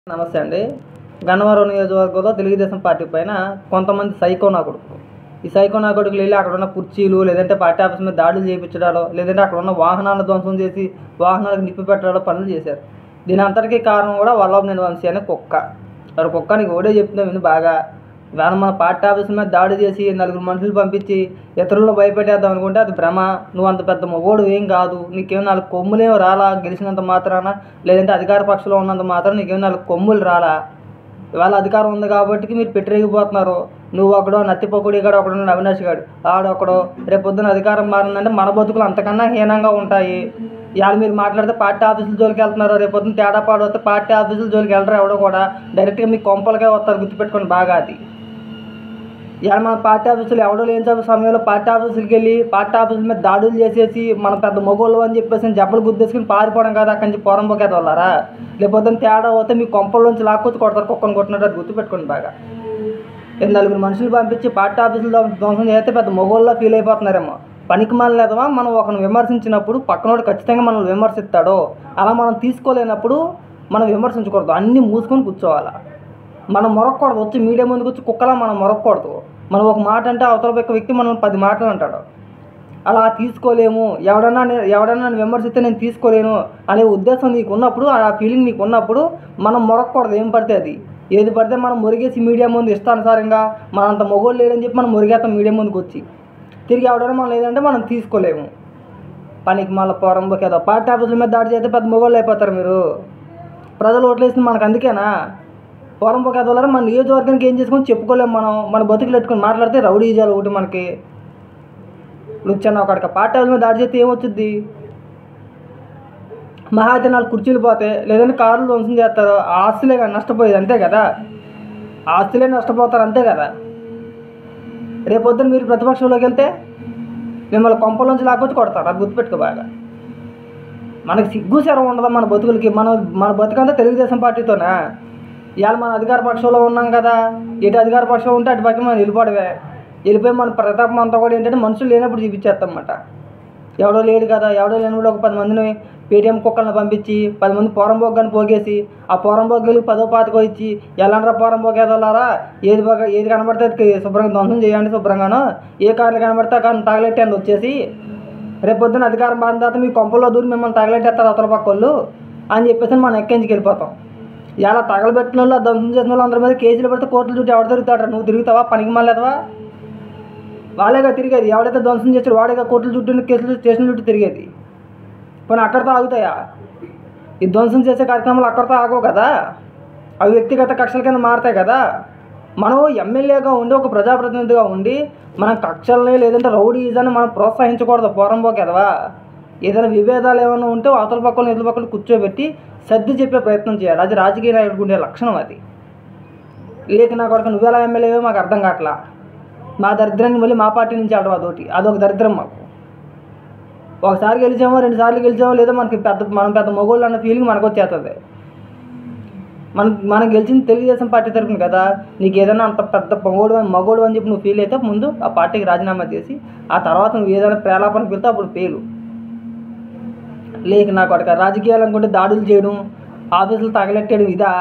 నమస్తే అండి గన్నవరం నియోజకవర్గంలో తెలుగుదేశం పార్టీ పైన కొంతమంది సైకో నా కొడుకు ఈ సైకో నా కొడుకులు వెళ్ళి అక్కడ ఉన్న కుర్చీలు లేదంటే పార్టీ ఆఫీస్ మీద దాడులు చేయించడాలో లేదంటే అక్కడ ఉన్న వాహనాలను ధ్వంసం చేసి వాహనాలకు నిప్పి పెట్టడాలో పనులు చేశారు దీని అంతటికీ కారణం కూడా వల్లభనేని వంశీ అనే కుక్క మరి కుక్క నీకు ఒకటే చెప్తున్నా విను బాగా వేళ మన పార్టీ ఆఫీస్ మీద దాడి చేసి నలుగురు మనుషులు పంపించి ఇతరులను భయపెట్టేద్దాం అనుకుంటే అది భ్రమ నువ్వు అంత పెద్ద మొగోడు ఏం కాదు నీకేం నాలుగు కొమ్ములేం రాలా గెలిచినంత మాత్రాన లేదంటే అధికార పక్షంలో ఉన్నంత మాత్రం నీకేం నాలుగు కొమ్ములు రాలా ఇవాళ అధికారం ఉంది కాబట్టి మీరు పెట్టిరేగిపోతున్నారు నువ్వు ఒకడో నత్తిపొక్కుడు ఇక్కడ ఒకడు ఉన్నాడు అవినాష్ గాడు ఆడొకడు రేపు పొద్దున అధికారం మారిందంటే మన బతుకులు అంతకన్నా హీనంగా ఉంటాయి ఇవాళ మీరు మాట్లాడితే పార్టీ ఆఫీసుల జోలికి వెళ్తున్నారు రేపు పొద్దున తేడా పాడు వస్తే పార్టీ ఆఫీసుల జోలికి వెళ్ళరు ఎవడో కూడా డైరెక్ట్గా మీ కొంపలకే వస్తారు గుర్తుపెట్టుకోండి బాగా అది ఇవాళ మన పార్టీ ఆఫీసులు ఎవడో లేని చదువు సమయంలో పార్టీ ఆఫీసులకి వెళ్ళి పార్టీ ఆఫీసుల మీద దాడులు చేసేసి మన పెద్ద మొగోళ్ళు అని చెప్పేసి జబ్బలు గుద్దేసుకుని పారిపోవడం కదా అక్కడి నుంచి పోరంపోకేది వాళ్ళారా లేకపోతే తేడా పోతే మీ కొంపల్లోంచి లాక్కొచ్చి కొడతారు కుక్కను కొట్టినట్టు అది గుర్తుపెట్టుకోండి బాగా ఇది నలుగురు మనుషులు పంపించి పార్టీ ఆఫీసులో ధ్వంసం చేస్తే పెద్ద మొగోళ్ళ ఫీల్ అయిపోతున్నారేమో పనికి మనలేదమా మనం ఒకరిని విమర్శించినప్పుడు పక్కనోడు ఖచ్చితంగా మనల్ని విమర్శిస్తాడో అలా మనం తీసుకోలేనప్పుడు మనం విమర్శించకూడదు అన్నీ మూసుకొని కూర్చోవాలా మనం మొరక్కూడదు వచ్చి మీడియా ముందుకు వచ్చి కుక్కలా మనం మొరక్కూడదు మనం ఒక మాట అంటే అవతల ఒక వ్యక్తి మనం పది మాటలు అంటాడు అలా తీసుకోలేము ఎవడన్నా నే- ఎవడన్నా నన్ను విమర్శిస్తే నేను తీసుకోలేను అనే ఉద్దేశం నీకు ఉన్నప్పుడు ఆ ఫీలింగ్ నీకు ఉన్నప్పుడు మనం మొరక్కూడదు ఏం పడితే అది ఏది పడితే మనం మురిగేసి మీడియా ముందు ఇష్టానుసారంగా మన అంత మొగోళ్ళు లేడని చెప్పి మనం మురిగేస్తాం మీడియా ముందుకు వచ్చి తిరిగి ఎవడైనా మనం లేదంటే మనం తీసుకోలేము పనికి మళ్ళీ పోరంబోకి ఏదో పార్టీ ఆఫీసుల మీద దాడి చేస్తే పెద్ద మొగోళ్ళు అయిపోతారు మీరు ప్రజలు ఓట్లేసింది మనకు అందుకేనా పోరంబోకి ఎదవలారా మన నియోజకవర్గానికి ఏం చేసుకొని చెప్పుకోలేము మనం మన బతుకులు పెట్టుకొని మాట్లాడితే రౌడీ ఇజాలు ఒకటి మనకి నువ్వు ఒకడికి పార్టీ హౌస్ మీద దాడి చేస్తే ఏమొచ్చుద్ది మహా అయితే నాలుగు కుర్చీలు పోతే లేదంటే కార్లు ధ్వంసం చేస్తారు ఆ ఆస్తులే కదా నష్టపోయేది అంతే కదా ఆ ఆస్తులే నష్టపోతారు అంతే కదా రేపొద్దున మీరు ప్రతిపక్షంలోకి వెళ్తే మిమ్మల్ని కొంపలోంచి లాక్కొచ్చి కొడతారు అది గుర్తుపెట్టుకో బాగా మనకి సిగ్గు శరం ఉండదు మన బతుకులకి మన మన బతుకంతా తెలుగుదేశం పార్టీతోనా ఇవాళ మన అధికార పక్షంలో ఉన్నాం కదా ఇటు అధికార పక్షం ఉంటే అటు పక్కన మనం వెళ్ళిపోవడమే వెళ్ళిపోయి మన ప్రతాపం అంతా కూడా ఏంటంటే మనుషులు లేనప్పుడు చూపించేస్తాం అన్నమాట ఎవడో లేడు కదా ఎవడో లేనప్పుడు ఒక పది మందిని పేటీఎం కుక్కలను పంపించి పది మంది పోరంబోగ్గాని పోగేసి ఆ పోరంబోగ్గలు పదో పాతకో ఇచ్చి ఎలాంటి పోరంబోగేదలారా ఏది బాగా ఏది కనబడితే అది శుభ్రంగా ధ్వంసం చేయండి శుభ్రంగాను ఏ కార్లు కనబడితే ఆ కార్లు తగలెట్టండి వచ్చేసి రేపు పొద్దున అధికారం మారిన తర్వాత మీ కొంపల్లో దూరి మిమ్మల్ని తగలెట్టేస్తారు అవతల పక్క వాళ్ళు అని చెప్పేసి మనం ఎక్కించుకు వెళ్ళిపోతాం ఇలా తగలబెట్టిన వాళ్ళు ధ్వంసం చేసిన వాళ్ళు అందరి మీద కేసులు పెడితే కోర్టులు చుట్టూ ఎవరు తిరుగుతాడు నువ్వు తిరుగుతావా పనికి మళ్ళేదవా వాళ్ళేగా తిరిగేది ఎవడైతే ధ్వంసం చేసాడు వాడేగా కోర్టుల చుట్టూ కేసులు స్టేషన్ చుట్టూ తిరిగేది పోనీ అక్కడితో ఆగుతాయా ఈ ధ్వంసం చేసే కార్యక్రమాలు అక్కడితో ఆగవు కదా అవి వ్యక్తిగత కక్షల కింద మారుతాయి కదా మనం ఎమ్మెల్యేగా ఉండి ఒక ప్రజాప్రతినిధిగా ఉండి మనం కక్షల్ని లేదంటే రౌడీజాన్ని మనం ప్రోత్సహించకూడదు పోరంబో కదవా ఏదైనా విభేదాలు ఏమైనా ఉంటే అవతల పక్కన ఎదురు పక్కన కూర్చోబెట్టి సర్ది చెప్పే ప్రయత్నం చేయాలి అది రాజకీయ నాయకుడికి ఉండే లక్షణం అది లేక నా కొడుకు నువ్వెలా ఎమ్మెల్యేవో మాకు అర్థం కావట్లా మా దరిద్రాన్ని మళ్ళీ మా పార్టీ నుంచి ఆడడం అదొకటి అదొక దరిద్రం మాకు ఒకసారి గెలిచామో రెండు సార్లు గెలిచామో లేదో మనకి పెద్ద మనం పెద్ద మొగోళ్ళు అన్న ఫీలింగ్ మనకు వచ్చేస్తుంది మనం మనం గెలిచింది తెలుగుదేశం పార్టీ తరపున కదా నీకు ఏదైనా అంత పెద్ద పొగోడు అని మగోడు అని చెప్పి నువ్వు ఫీల్ అయితే ముందు ఆ పార్టీకి రాజీనామా చేసి ఆ తర్వాత నువ్వు ఏదైనా ప్రేలాపనకి వెళ్తే అప్పుడు పేలు లేక నాకు అక్కడ రాజకీయాలు అనుకుంటే దాడులు చేయడం ఆఫీసులు తగలెట్టేయడం ఇదా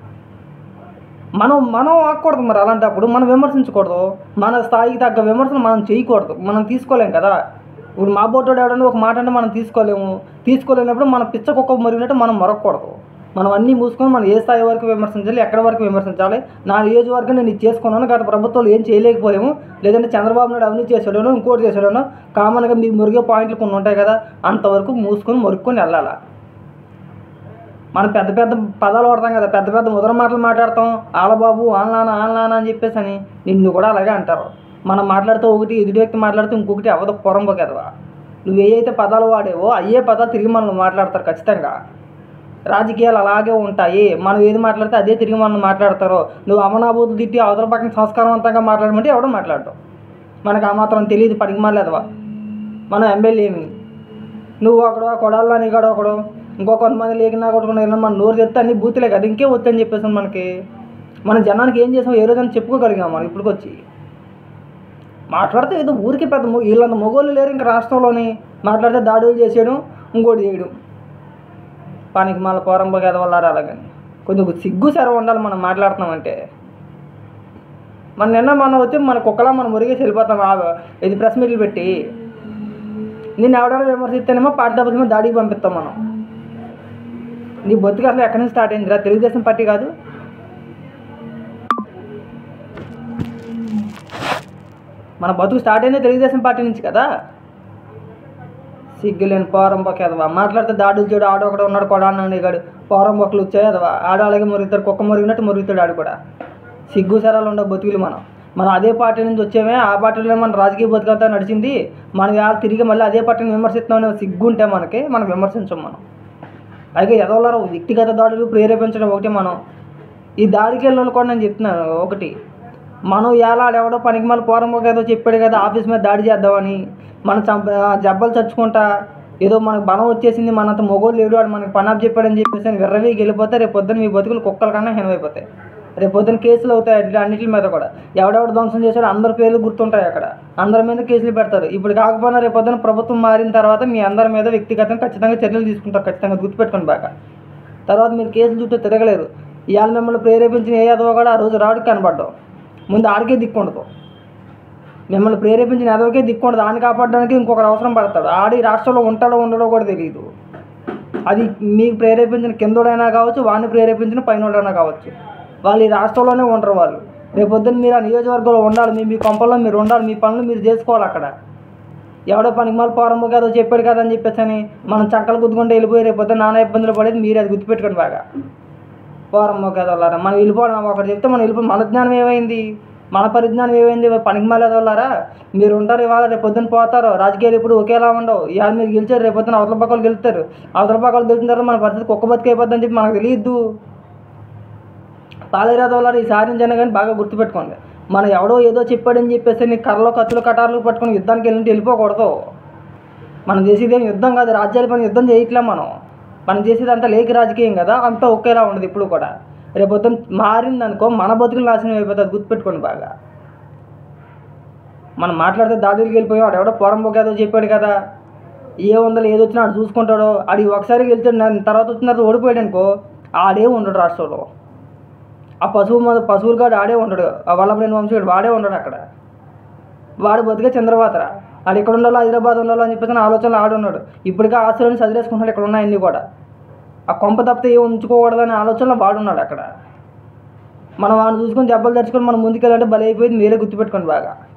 మనం మనం ఆకూడదు మరి అలాంటప్పుడు మనం విమర్శించకూడదు మన స్థాయికి తగ్గ విమర్శలు మనం చేయకూడదు మనం తీసుకోలేం కదా ఇప్పుడు మా బోటోడు ఎవడన్నా ఒక మాట అంటే మనం తీసుకోలేము తీసుకోలేనప్పుడు మన పిచ్చ కుక్క మరిగినట్టు మనం మరొకూడదు మనం అన్నీ మూసుకొని మనం ఏ స్థాయి వరకు విమర్శించాలి ఎక్కడి వరకు విమర్శించాలి నా నియోజకవర్గం నేను ఇది చేసుకున్నాను గత ప్రభుత్వాలు ఏం చేయలేకపోయాము లేదంటే చంద్రబాబు నాయుడు అవినీతి చేసాడనో ఇంకోటి చేసాడనో కామన్గా మీకు మురిగే పాయింట్లు కొన్ని ఉంటాయి కదా అంతవరకు మూసుకొని మొరుక్కొని వెళ్ళాలి మనం పెద్ద పెద్ద పదాలు వాడతాం కదా పెద్ద పెద్ద ముద్ర మాటలు మాట్లాడతాం ఆలబాబు ఆన్లానా ఆన్లానా అని చెప్పేసి అని నిన్ను కూడా అలాగే అంటారు మనం మాట్లాడితే ఒకటి ఎదుటి వ్యక్తి మాట్లాడితే ఇంకొకటి అవద పొరంబో కదవా నువ్వు ఏ అయితే పదాలు వాడేవో అయ్యే పదాలు తిరిగి మనం మాట్లాడతారు ఖచ్చితంగా రాజకీయాలు అలాగే ఉంటాయి మనం ఏది మాట్లాడితే అదే తిరిగి మనం మాట్లాడతారు నువ్వు అమనాభూతులు తిట్టి అవతల పక్కన సంస్కారవంతంగా మాట్లాడమంటే ఎవడో మాట్లాడటం మనకు ఆ మాత్రం తెలియదు పనికి మాలేదవా మనం ఎమ్మెల్యేమి నువ్వు ఒకడు కొడాలని నీగడ ఒకడు ఇంకో కొంతమంది లేకినా కొట్టుకుని మన నోరు తెస్తే అన్ని బూతులే కదా ఇంకే వచ్చని చెప్పేసి మనకి మన జనానికి ఏం చేసాం ఏ రోజైనా చెప్పుకోగలిగాం మనం ఇప్పటికొచ్చి మాట్లాడితే ఏదో ఊరికి పెద్ద మొ- వీళ్ళంత మొగోళ్ళు లేరు ఇంకా రాష్ట్రంలోని మాట్లాడితే దాడులు చేసేయడం ఇంకోటి చేయడం పనికి మళ్ళీ పోరంబో గెదవల్లారు అలాగని కొంచెం సిగ్గు సెరవ ఉండాలి మనం మాట్లాడుతున్నామంటే మన నిన్న మనం వచ్చి మన కుక్కలా మనం మురిగేసి వెళ్ళిపోతాం ఆ ఇది ప్రెస్ మీట్లు పెట్టి నేను ఎవడైనా విమర్శిస్తేనేమో పార్టీ డబ్బుల మీద దాడికి పంపిస్తాం మనం నీ బతుకు అసలు ఎక్కడి నుంచి స్టార్ట్ అయిందిరా తెలుగుదేశం పార్టీ కాదు మన బతుకు స్టార్ట్ అయిందే తెలుగుదేశం పార్టీ నుంచి కదా సిగ్గులేని పోరం బొక్క ఎదవా మాట్లాడితే దాడులు చూడు ఆడు ఒకడు ఉన్నాడు కూడా అన్నాడు ఇగాడు పోరం బొక్కలు వచ్చాయి ఎదవా ఆడు అలాగే మురుగుతాడు కుక్క మురిగినట్టు మురుగుతాడు ఆడు కూడా సిగ్గు సరాలు ఉండవు బతుకులు మనం మనం అదే పార్టీ నుంచి వచ్చామే ఆ పార్టీలో మన రాజకీయ బతుకంతా నడిచింది మనం ఇవాళ తిరిగి మళ్ళీ అదే పార్టీని విమర్శిస్తున్నాం సిగ్గు ఉంటే మనకి మనం విమర్శించం మనం పైగా ఎదవలరా వ్యక్తిగత దాడులు ప్రేరేపించడం ఒకటి మనం ఈ దాడికి వెళ్ళిన కూడా నేను చెప్తున్నాను ఒకటి మనం ఎలా ఎవడో పనికి మళ్ళీ పోరం ఏదో చెప్పాడు కదా ఆఫీస్ మీద దాడి చేద్దామని మన చంప జబ్బలు చచ్చుకుంటా ఏదో మనకు బలం వచ్చేసింది మనంత మొగోడు లేడు వాడు మనకి పనాప్ చెప్పాడని చెప్పేసి అని విర్రవీకి వెళ్ళిపోతే రేపు పొద్దున మీ బతుకులు కుక్కల కన్నా హీనమైపోతాయి రేపు పొద్దున కేసులు అవుతాయి అట్లా అన్నిటి మీద కూడా ఎవడెవడు ధ్వంసం చేశాడో అందరి పేర్లు గుర్తుంటాయి అక్కడ అందరి మీద కేసులు పెడతారు ఇప్పుడు కాకపోయినా రేపు పొద్దున ప్రభుత్వం మారిన తర్వాత మీ అందరి మీద వ్యక్తిగతంగా ఖచ్చితంగా చర్యలు తీసుకుంటారు ఖచ్చితంగా గుర్తుపెట్టుకోండి బాగా తర్వాత మీరు కేసులు చుట్టూ తిరగలేరు ఇవాళ మిమ్మల్ని ప్రేరేపించిన ఏ యాదవ కూడా ఆ రోజు రాడుకి కనబడ్డావు ముందు ఆడికే దిక్కుండదు మిమ్మల్ని ప్రేరేపించిన యాదవకే దిక్కుండదు ఆడిని కాపాడడానికి ఇంకొకరు అవసరం పడతాడు ఆడి రాష్ట్రంలో ఉంటాడో ఉండడో కూడా తెలియదు అది మీకు ప్రేరేపించిన కిందోడైనా కావచ్చు వాడిని ప్రేరేపించిన పైనోడైనా కావచ్చు వాళ్ళు ఈ రాష్ట్రంలోనే ఉండరు వాళ్ళు రేపు పొద్దున్న మీరు ఆ నియోజకవర్గంలో ఉండాలి మీ మీ కొంపల్లో మీరు ఉండాలి మీ పనులు మీరు చేసుకోవాలి అక్కడ ఎవడో పనికి మళ్ళీ పోరమ్మ కదా చెప్పాడు కదా అని చెప్పేసి అని మనం చక్కలు గుద్దుకుంటే వెళ్ళిపోయి రేపు పొద్దున్న నానా ఇబ్బందులు పడేది మీరు అది గుర్తుపెట్టుకోండి బాగా పోరమ్మ కదా వాళ్ళారా మనం వెళ్ళిపోవడం ఒకటి చెప్తే మనం వెళ్ళిపో మన జ్ఞానం ఏమైంది మన పరిజ్ఞానం ఏమైంది పనికి మాలేదు వాళ్ళారా మీరు ఉంటారు ఇవాళ రేపు పొద్దున్న పోతారు రాజకీయాలు ఇప్పుడు ఒకేలా ఉండవు ఇవాళ మీరు గెలిచారు రేపు పొద్దున్న అవతల పక్కలు గెలుస్తారు అవతల పక్కలు గెలిచిన తర్వాత మన పరిస్థితి కుక్క బతికి అయిపోద్దని చెప్పి మనకు తెలియద్దు పాలరాదు వాళ్ళ ఈసారి నుంచి అయినా కానీ బాగా గుర్తుపెట్టుకోండి మనం ఎవడో ఏదో చెప్పాడని చెప్పేసి నీ కర్రలో కత్తులు కటార్లు పట్టుకొని యుద్ధానికి వెళ్ళింటే వెళ్ళిపోకూడదు మనం చేసేది ఏం యుద్ధం కాదు రాజ్యాల పని యుద్ధం చేయట్లే మనం మనం చేసేది అంతా లేక రాజకీయం కదా అంతా ఒకేలా ఉండదు ఇప్పుడు కూడా రేపు పొద్దున్న మారిందనుకో మన బతుకులు నాశనం అయిపోతుంది గుర్తుపెట్టుకోండి బాగా మనం మాట్లాడితే దాడులకు వెళ్ళిపోయాం వాడు ఎవడో పోరం పోకేదో చెప్పాడు కదా ఏ వందలు ఏది వచ్చినా ఆడు చూసుకుంటాడో ఆడి ఒకసారి గెలిచాడు నా- తర్వాత వచ్చిన తర్వాత ఓడిపోయాడు అనుకో ఆడే ఉండడు రాష్ట్రంలో ఆ పశువు మీద పశువులు కాడు ఆడే ఉండడు ఆ వల్లభనేని వంశీయుడు వాడే ఉండడు అక్కడ వాడు బతికే చంద్రబాతర ఆడు ఇక్కడ ఉండాలో హైదరాబాద్ ఉండాలో అని చెప్పేసి నా ఆలోచనలో ఆడున్నాడు ఇప్పటికే ఆస్తులను చదివేసుకుంటున్నాడు ఇక్కడ ఉన్నాయన్నీ కూడా ఆ కొంప తప్పితే ఏం ఉంచుకోకూడదనే ఆలోచనలో వాడున్నాడు అక్కడ మనం వాడిని చూసుకొని దెబ్బలు తెచ్చుకొని మనం ముందుకెళ్ళాలంటే బలి అయిపోయింది మీరే గుర్తుపెట్టుకోండి బాగా